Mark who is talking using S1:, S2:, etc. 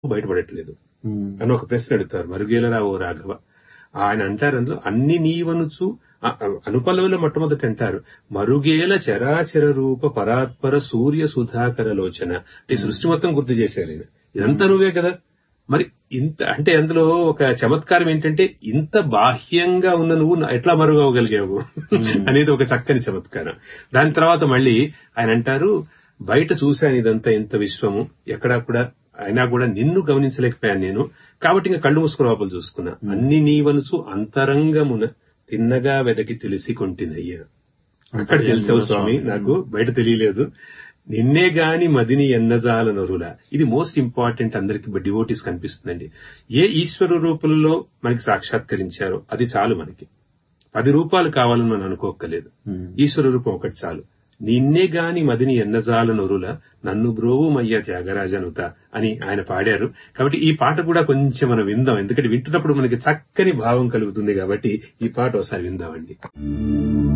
S1: బయటపడట్లేదు అని ఒక ప్రశ్న అడుగుతారు మరుగేలరా ఓ రాఘవ ఆయన అంటారు అందులో అన్ని నీవనుచు అ- అ- అనుపల్లవిలో మొట్టమొదటి అంటారు మరుగేల చరాచర రూప పరాత్పర సూర్య సుధాకర లోచన అంటే ఈ సృష్టి మొత్తం గుర్తు చేశారు ఆయన ఇదంతా నువ్వే కదా మరి ఇంత అంటే అందులో ఒక చమత్కారం ఏంటంటే ఇంత బాహ్యంగా ఉన్న నువ్వు నా- ఎట్లా మరుగవగలిగావు అనేది ఒక చక్కని చమత్కారం దాని తర్వాత మళ్ళీ ఆయన అంటారు బయట చూశాను ఇదంతా ఇంత విశ్వము ఎక్కడా కూడా అయినా కూడా నిన్ను గమనించలేకపోయాను నేను కాబట్టి ఇంకా కళ్ళు మూసుకుని లోపల చూసుకున్నా అన్ని నీవనుచు అంతరంగమున తిన్నగా వెదకి తెలిసి కొంటినయ్యా అక్కడ తెలిసావు స్వామి నాకు బయట తెలియలేదు నిన్నే గాని మదిని ఎన్నజాల నరుల ఇది మోస్ట్ ఇంపార్టెంట్ అందరికి డివోటీస్ కనిపిస్తుందండి ఏ ఈశ్వర రూపంలో మనకి సాక్షాత్కరించారో అది చాలు మనకి పది రూపాలు కావాలని మనం అనుకోక్కలేదు ఈశ్వర రూపం ఒకటి చాలు నిన్నే గాని మదిని ఎన్నజాల నొరుల నన్ను బ్రోవుమయ్య త్యాగరాజనుత అని ఆయన పాడారు కాబట్టి ఈ పాట కూడా కొంచెం మనం విందాం ఎందుకంటే వింటున్నప్పుడు మనకి చక్కని భావం కలుగుతుంది కాబట్టి ఈ పాట ఒకసారి విందామండి